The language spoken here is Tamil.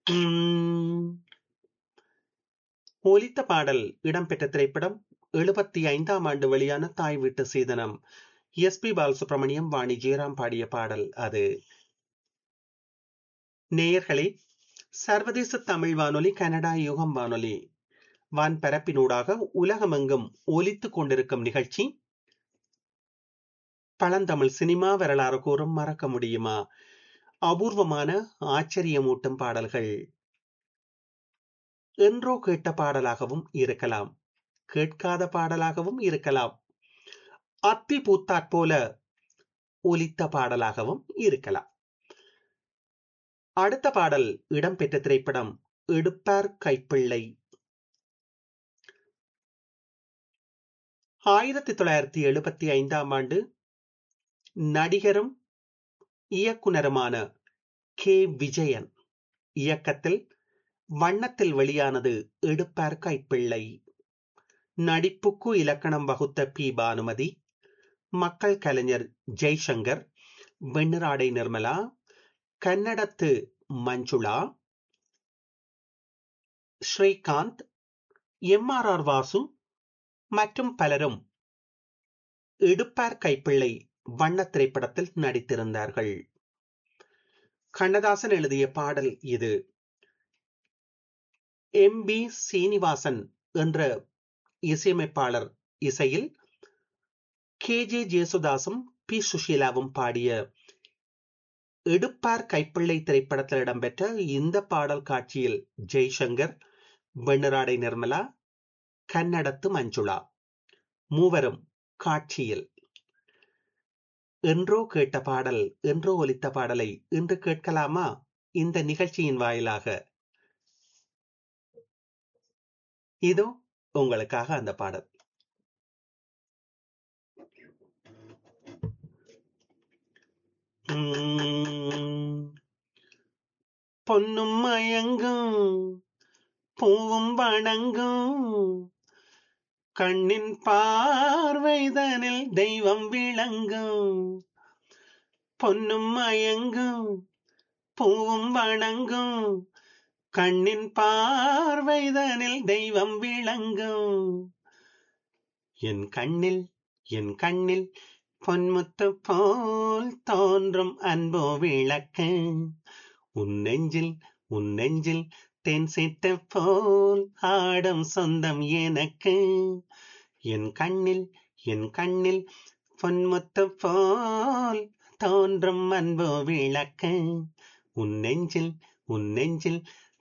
ம், ஒலித்த பாடல் இடம்பெற்ற திரைப்படம் எழுபத்தி ஐந்தாம் ஆண்டு வெளியான தாய் வீட்டு சீதனம் எஸ் பி பாலசுப்ரமணியம் வாணி ஜெயராம் பாடிய பாடல் அது நேயர்களே சர்வதேச தமிழ் வானொலி கனடா யுகம் வானொலி வான்பரப்பினூடாக உலகமெங்கும் ஒலித்துக் கொண்டிருக்கும் நிகழ்ச்சி பழந்தமிழ் சினிமா வரலாறு கூறும் மறக்க முடியுமா அபூர்வமான ஆச்சரியமூட்டும் பாடல்கள் என்றோ கேட்ட பாடலாகவும் இருக்கலாம் கேட்காத பாடலாகவும் இருக்கலாம் அத்தி பூத்தாற் போல ஒலித்த பாடலாகவும் இருக்கலாம் அடுத்த பாடல் இடம்பெற்ற திரைப்படம் எடுப்பார் கைப்பிள்ளை ஆயிரத்தி தொள்ளாயிரத்தி எழுபத்தி ஐந்தாம் ஆண்டு நடிகரும் இயக்குனருமான கே விஜயன் இயக்கத்தில் வண்ணத்தில் வெளியானது எடுப்பார் கைப்பிள்ளை நடிப்புக்கு இலக்கணம் வகுத்த பி பானுமதி மக்கள் கலைஞர் ஜெய்சங்கர் வெண்ணிராடை நிர்மலா கன்னடத்து Manjula Srikanth M R R Vasu மற்றும் பலரும் எடுப்பார் கைப்பிள்ளை வண்ண திரைப்படத்தில் நடித்திருந்தார்கள் கண்ணதாசன் எழுதிய பாடல் இது எம் பி சீனிவாசன் என்ற இசையமைப்பாளர் இசையில் கே ஜே ஜேசுதாசும் பி சுஷீலாவும் பாடிய எடுப்பார் கைப்பிள்ளை திரைப்படத்தில் இடம்பெற்ற இந்த பாடல் காட்சியில் ஜெய்சங்கர் வெண்ணிராடை நிர்மலா கன்னடத்து மஞ்சுளா மூவரும் காட்சியில் என்றோ கேட்ட பாடல் என்றோ ஒலித்த பாடலை இன்று கேட்கலாமா இந்த நிகழ்ச்சியின் வாயிலாக இதோ உங்களுக்காக அந்த பாடல் உம், பொன்னும் மயங்கும் பூவும் வணங்கும் கண்ணின் பார்வைதனில் தெய்வம் விளங்கும் பொன்னும் மயங்கும் பூவும் வணங்கும் கண்ணின் பார்வைதனில் தெய்வம் விளங்கும் என் கண்ணில் என் கண்ணில் பொன்முத்து போல் தோன்றும் அன்போ விளக்கு உன் நெஞ்சில் உன் நெஞ்சில் தென் சிட்டு போல் ஆடும் சொந்தம் எனக்கு என் கண்ணில் என் கண்ணில் பொன்முத்து போல் தோன்றும் அன்போ விளக்கு உன் நெஞ்சில் உன் நெஞ்சில்